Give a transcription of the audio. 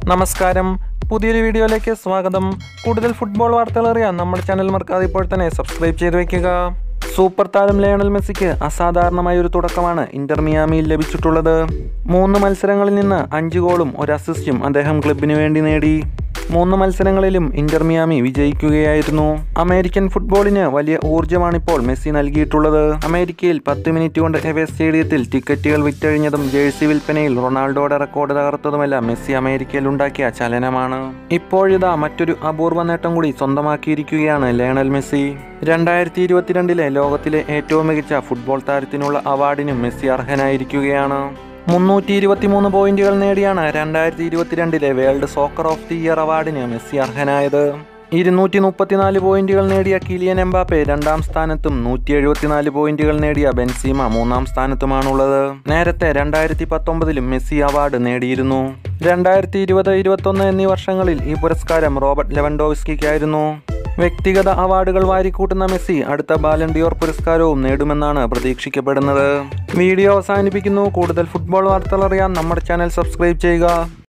നമസ്കാരം പുതിയൊരു വീഡിയോയിലേക്ക് സ്വാഗതം കൂടുതൽ ഫുട്ബോൾ വാർത്തകൾ അറിയാൻ നമ്മുടെ ചാനൽ മറക്കാതെ ഇപ്പോൾ തന്നെ സബ്സ്ക്രൈബ് ചെയ്ത് വെക്കുക സൂപ്പർ താരം ലയണൽ മെസ്സിക്ക് അസാധാരണമായ ഒരു തുടക്കമാണ് ഇന്റർ മിയാമിയിൽ ലഭിച്ചിട്ടുള്ളത് മൂന്ന് മത്സരങ്ങളിൽ നിന്ന് അഞ്ച് ഗോളും ഒരു അസിസ്റ്റും അദ്ദേഹം ക്ലബിന് വേണ്ടി നേടി മൂന്ന് മത്സരങ്ങളിലും ഇന്റർ മിയാമി വിജയിക്കുകയായിരുന്നു അമേരിക്കൻ ഫുട്ബോളിന് വലിയ ഊർജ്ജമാണിപ്പോൾ മെസ്സി നൽകിയിട്ടുള്ളത് അമേരിക്കയിൽ പത്ത് മിനിറ്റ് കൊണ്ട് എവേ സ്റ്റേഡിയത്തിൽ ടിക്കറ്റുകൾ വിറ്റഴിഞ്ഞതും ജേഴ്സി വിൽപ്പനയിൽ റൊണാൾഡോയുടെ റെക്കോർഡ് തകർത്തതുമെല്ലാം മെസ്സി അമേരിക്കയിൽ ഉണ്ടാക്കിയ ചലനമാണ് ഇപ്പോഴിതാ മറ്റൊരു അപൂർവ നേട്ടം കൂടി സ്വന്തമാക്കിയിരിക്കുകയാണ് ലയണൽ മെസ്സി രണ്ടായിരത്തി ഇരുപത്തിരണ്ടിലെ ലോകത്തിലെ ഏറ്റവും മികച്ച ഫുട്ബോൾ താരത്തിനുള്ള അവാർഡിനും മെസ്സി അർഹനായിരിക്കുകയാണ് മുന്നൂറ്റി ഇരുപത്തിമൂന്ന് പോയിന്റുകൾ നേടിയാണ് രണ്ടായിരത്തി ഇരുപത്തിരണ്ടിലെ world soccer of the year അവാർഡിന് മെസ്സി അർഹനായത് ഇരുന്നൂറ്റി മുപ്പത്തിനാല് പോയിന്റുകൾ നേടിയ കിലിയൻ എംബാപ്പെ രണ്ടാം സ്ഥാനത്തും നൂറ്റി എഴുപത്തിനാല് പോയിന്റുകൾ നേടിയ ബെൻസീമ മൂന്നാം സ്ഥാനത്തുമാണുള്ളത് നേരത്തെ രണ്ടായിരത്തി പത്തൊമ്പതിലും മെസ്സി അവാർഡ് നേടിയിരുന്നു രണ്ടായിരത്തി ഇരുപത് ഇരുപത്തൊന്ന് എന്നീ വർഷങ്ങളിൽ ഈ പുരസ്കാരം റോബർട്ട് ലെവൻഡോവിസ്കിക്കായിരുന്നു വ്യക്തിഗത അവാർഡുകൾ വാരിക്കൂട്ടുന്ന മെസ്സി അടുത്ത ബാലൻഡിയോർ പുരസ്കാരവും നേടുമെന്നാണ് പ്രതീക്ഷിക്കപ്പെടുന്നത് വീഡിയോ അവസാനിപ്പിക്കുന്നു കൂടുതൽ ഫുട്ബോൾ വാർത്തകൾ അറിയാൻ നമ്മുടെ ചാനൽ സബ്സ്ക്രൈബ് ചെയ്യുക